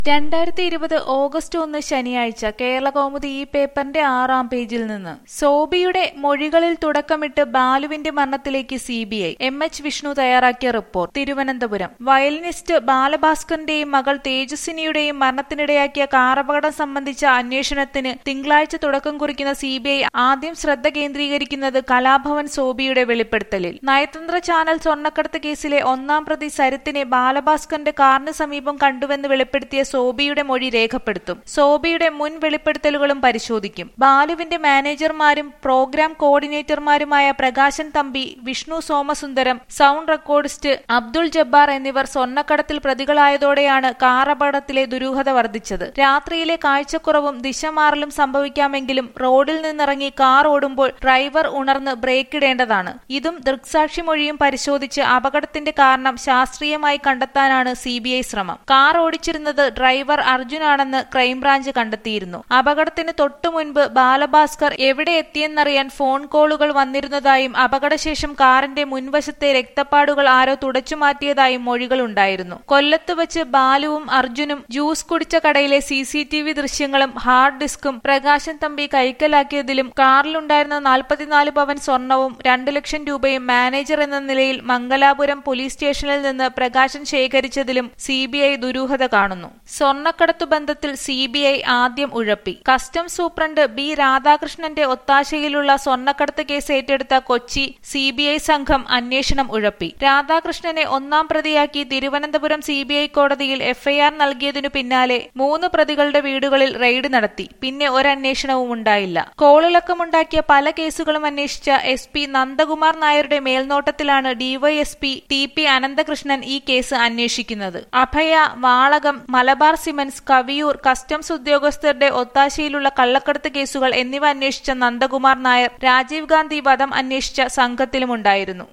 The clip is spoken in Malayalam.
രണ്ടായിരത്തി ഇരുപത് ഓഗസ്റ്റ് ഒന്ന് ശനിയാഴ്ച കേരളകൗമുദി ഈ പേപ്പറിന്റെ ആറാം പേജിൽ നിന്ന് സോബിയുടെ മൊഴികളിൽ തുടക്കമിട്ട് ബാലുവിന്റെ മരണത്തിലേക്ക് C B I M H Vishnu തയ്യാറാക്കിയ റിപ്പോർട്ട് തിരുവനന്തപുരം വയലിനിസ്റ്റ് ബാലഭാസ്കറിന്റെയും മകൾ തേജസ്വിനിയുടെയും മരണത്തിനിടയാക്കിയ കാറപകടം സംബന്ധിച്ച അന്വേഷണത്തിന് തിങ്കളാഴ്ച തുടക്കം കുറിക്കുന്ന സി ബി ഐ ആദ്യം ശ്രദ്ധ കേന്ദ്രീകരിക്കുന്നത് കലാഭവൻ സോബിയുടെ വെളിപ്പെടുത്തലിൽ നയതന്ത്ര ചാനൽ സ്വർണ്ണക്കടത്ത് കേസിലെ ഒന്നാം പ്രതി സരിത്തിനെ ബാലഭാസ്കറിന്റെ കാറിന് സമീപം കണ്ടുവെന്ന് വെളിപ്പെടുത്തിയ സോബിയുടെ മൊഴി രേഖപ്പെടുത്തും സോബിയുടെ മുൻ വെളിപ്പെടുത്തലുകളും പരിശോധിക്കും ബാലുവിന്റെ മാനേജർമാരും പ്രോഗ്രാം കോർഡിനേറ്റർമാരുമായ പ്രകാശൻ തമ്പി വിഷ്ണു സോമസുന്ദരം സൗണ്ട് റെക്കോർഡിസ്റ്റ് അബ്ദുൾ ജബ്ബാർ എന്നിവർ സ്വർണ്ണക്കടത്തിൽ പ്രതികളായതോടെയാണ് കാർ അപകടത്തിലെ ദുരൂഹത വർദ്ധിച്ചത് രാത്രിയിലെ കാഴ്ചക്കുറവും ദിശമാറലും സംഭവിക്കാമെങ്കിലും റോഡിൽ നിന്നിറങ്ങി കാർ ഓടുമ്പോൾ ഡ്രൈവർ ഉണർന്ന് ബ്രേക്കിടേണ്ടതാണ് ഇതും ദൃക്സാക്ഷി മൊഴിയും പരിശോധിച്ച് അപകടത്തിന്റെ കാരണം ശാസ്ത്രീയമായി കണ്ടെത്താനാണ് സി ശ്രമം കാർ ഓടിച്ചിരുന്നത് ഡ്രൈവർ അർജുനാണെന്ന് ക്രൈംബ്രാഞ്ച് കണ്ടെത്തിയിരുന്നു അപകടത്തിന് തൊട്ടു മുൻപ് ബാലഭാസ്കർ എവിടെ എത്തിയെന്നറിയാൻ ഫോൺ കോളുകൾ വന്നിരുന്നതായും അപകടശേഷം കാറിന്റെ മുൻവശത്തെ രക്തപ്പാടുകൾ ആരോ തുടച്ചു മാറ്റിയതായും മൊഴികളുണ്ടായിരുന്നു കൊല്ലത്ത് വെച്ച് ബാലുവും അർജുനും ജ്യൂസ് കുടിച്ച കടയിലെ സി സി ടി വി ദൃശ്യങ്ങളും ഹാർഡ് ഡിസ്കും പ്രകാശൻ തമ്പി കൈക്കലാക്കിയതിലും കാറിലുണ്ടായിരുന്ന നാൽപ്പത്തിനാല് പവൻ സ്വർണവും രണ്ടു ലക്ഷം രൂപയും മാനേജർ എന്ന നിലയിൽ മംഗലാപുരം പോലീസ് സ്റ്റേഷനിൽ നിന്ന് പ്രകാശൻ ശേഖരിച്ചതിലും സി ദുരൂഹത കാണുന്നു സ്വർണ്ണക്കടത്തു ബന്ധത്തിൽ സി ബി ഐ ആദ്യം ഉഴപ്പി കസ്റ്റംസ് സൂപ്രണ്ട് ബി രാധാകൃഷ്ണന്റെ ഒത്താശയിലുള്ള സ്വർണ്ണക്കടത്ത് കേസ് ഏറ്റെടുത്ത കൊച്ചി സി ബി ഐ സംഘം അന്വേഷണം ഉഴപ്പി രാധാകൃഷ്ണനെ ഒന്നാം പ്രതിയാക്കി തിരുവനന്തപുരം സി ബി ഐ കോടതിയിൽ എഫ്ഐആർ നൽകിയതിനു പിന്നാലെ മൂന്ന് പ്രതികളുടെ വീടുകളിൽ റെയ്ഡ് നടത്തി പിന്നെ ഒരന്വേഷണവും ഉണ്ടായില്ല കോളിളക്കമുണ്ടാക്കിയ പല കേസുകളും അന്വേഷിച്ച എസ് പി നന്ദകുമാർ നായരുടെ മേൽനോട്ടത്തിലാണ് ഡിവൈഎസ്പി ടി പി അനന്തകൃഷ്ണൻ ഈ കേസ് അന്വേഷിക്കുന്നത് അഭയ വാളകം മലബാർ സിമന്റ്സ് കവിയൂർ കസ്റ്റംസ് ഉദ്യോഗസ്ഥരുടെ ഒത്താശയിലുള്ള കള്ളക്കടത്ത് കേസുകൾ എന്നിവ അന്വേഷിച്ച നന്ദകുമാർ നായർ രാജീവ് ഗാന്ധി വധം അന്വേഷിച്ച സംഘത്തിലുമുണ്ടായിരുന്നു